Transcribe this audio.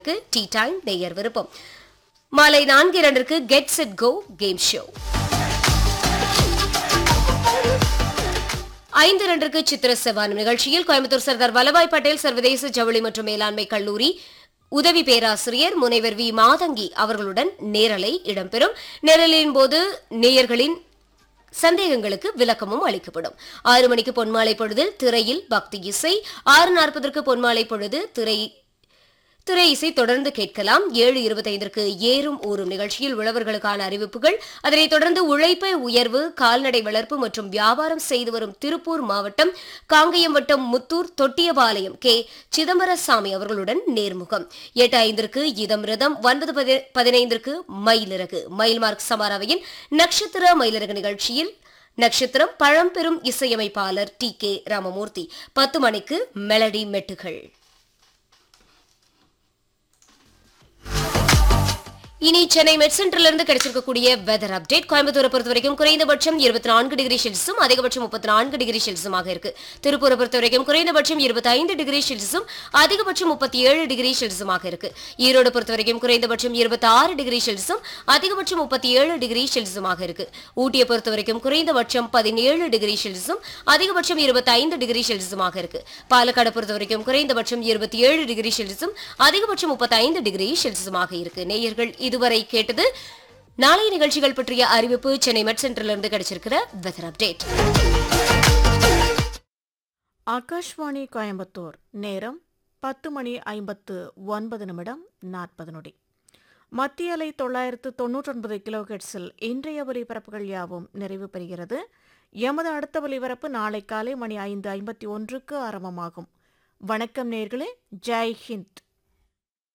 tea time நேயர் விருப்பம் மாலை நான்கு இரண்டிற்கு get set go game show ஐந்து இரண்டிற்கு சித்திர செவ்வானம் நிகழ்ச்சியில் கோயம்புத்தூர் சர்தார் வல்லபாய் பட்டேல் சர்வதேச ஜவுளி மற்றும் மேலாண்மை கல்லூரி உதவி பேராசிரியர் முனைவர் வி மாதங்கி அவர்களுடன் நேரலை இடம்பெறும் நேரலின் போது நேயர்களின் சந்தேகங்களுக்கு விளக்கமும் அளிக்கப்படும் ஆறு மணிக்கு பொன்மாலை பொழுதில் திரையில் பக்தி இசை ஆறு நாற்பதற்கு பொன்மாலை பொழுது திரை திரை இசை தொடர்ந்து கேட்கலாம் ஏழு இருபத்தைந்திற்கு ஏறும் ஊறும் நிகழ்ச்சியில் உழவர்களுக்கான அறிவிப்புகள் அதனைத் தொடர்ந்து உழைப்பு உயர்வு கால்நடை வளர்ப்பு மற்றும் வியாபாரம் செய்து வரும் திருப்பூர் மாவட்டம் காங்கயம் வட்டம் முத்தூர் தொட்டியபாளையம் கே சிதம்பரசாமி அவர்களுடன் நேர்முகம் எட்டு ஐந்திற்கு இதம் ரதம் ஒன்பது பதி- பதினைந்திற்கு மயிலிறகு மயில்மார்க் சமாராவையின் நட்சத்திர மயிலிறகு நிகழ்ச்சியில் நட்சத்திரம் பழம்பெரும் இசையமைப்பாளர் டி கே ராமமூர்த்தி பத்து மணிக்கு மெலடி மெட்டுகள் இனி சென்னை மெட் சென்டரிலிருந்து கிடைச்சிருக்கக்கூடிய வெதர் அப்டேட் கோயம்புத்தூரை பொறுத்த வரைக்கும் குறைந்தபட்சம் இருபத்தி நான்கு டிகிரி செல்சியஸும் அதிகபட்சம் முப்பத்தி நான்கு டிகிரி செல்சியஸுமாக இருக்கு திருப்பூரை பொறுத்த வரைக்கும் குறைந்தபட்சம் இருபத்தி ஐந்து டிகிரி செல்சியஸும் அதிகபட்சம் முப்பத்தி ஏழு டிகிரி செல்சியஸுமாக இருக்கு ஈரோடு பொறுத்த வரைக்கும் குறைந்தபட்சம் இருபத்தி ஆறு டிகிரி செல்சியஸும் அதிகபட்சம் முப்பத்தி ஏழு டிகிரி செல்சியஸுமாக இருக்கு ஊட்டியை பொறுத்த வரைக்கும் குறைந்தபட்சம் பதினேழு டிகிரி செல்சியஸும் அதிகபட்சம் இருபத்தி ஐந்து டிகிரி செல்சியஸுமாக இருக்கு பாலக்காடு பொறுத்த வரைக்கும் குறைந்தபட்சம் இருபத்தி ஏழு டிகிரி செல்சியஸும் அதிகபட்சம் முப்பத்தி ஐந்து டிகிரி செல்சியஸுமாக இருக்கு நேயர்கள் இதுவரை கேட்டது நாளைய நிகழ்ச்சிகள் பற்றிய அறிவிப்பு சென்னை மெட் சென்டரிலிருந்து கிடைச்சிருக்கிற வெதர் அப்டேட் ஆகாஷ்வாணி கோயம்புத்தூர் நேரம் பத்து மணி ஐம்பத்து ஒன்பது நிமிடம் நாற்பது நொடி மத்திய அலை தொள்ளாயிரத்து தொன்னூற்றொன்பது கிலோஹெட்ஸில் இன்றைய ஒலிபரப்புகள் யாவும் நிறைவு பெறுகிறது எமது அடுத்த ஒலிபரப்பு நாளை காலை மணி ஐந்து ஐம்பத்தி ஒன்றுக்கு ஆரம்பமாகும் வணக்கம் நேர்களே ஜெய் ஹிந்த்